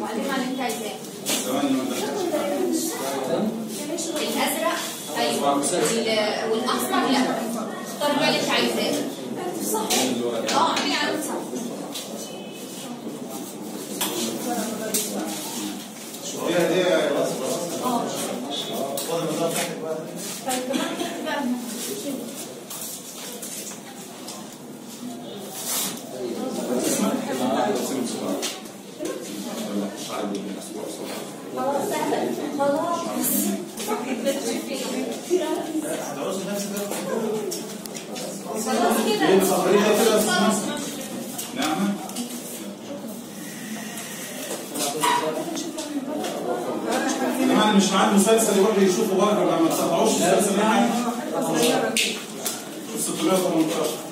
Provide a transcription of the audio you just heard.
وبعدين اللي انت عايزاه ثواني ما أقدر. الازرق ايوه وال- والاحمر لا اختار بقى اللي انت عايزاه اه اعملي علامه صح دي هدية اه طيب كمان بقى خلاص سهلة خلاص خلاص كده خلاص نعمة يا جماعة اللي مش معاه المسلسل يروح يشوفه بره بقى ما تقطعوش المسلسل ده حاجة 618